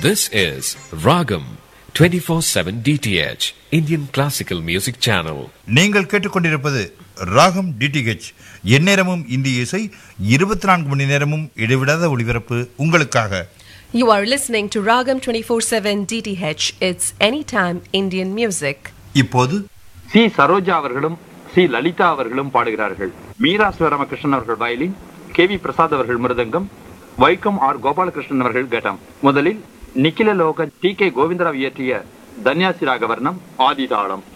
This is Ragam 24/7 DTH Indian Classical Music Channel. நீங்கள் கேட்டுக்கொண்டிருப்பது ராகம் டிடிஹெச் எந்நேரமும் இந்திய இசை இருபத்தி நான்கு மணி நேரமும் இடைவிடாத ஒளிபரப்பு உங்களுக்காக You are listening to Ragam 24/7 DTH. It's anytime Indian music. இப்போது சி சரோஜா அவர்களும் சி லலிதா அவர்களும் பாடுகிறார்கள் மீரா சிவராமகிருஷ்ணன் அவர்கள் வயலின் கே வி பிரசாத் அவர்கள் மிருதங்கம் வைக்கம் ஆர் கோபாலகிருஷ்ணன் அவர்கள் கட்டம் முதலில் நிக்கில லோகன் டி கே கோவிந்தராவ் இயற்றிய தன்யாசி ராகவர்ணம் ஆதிதாளம்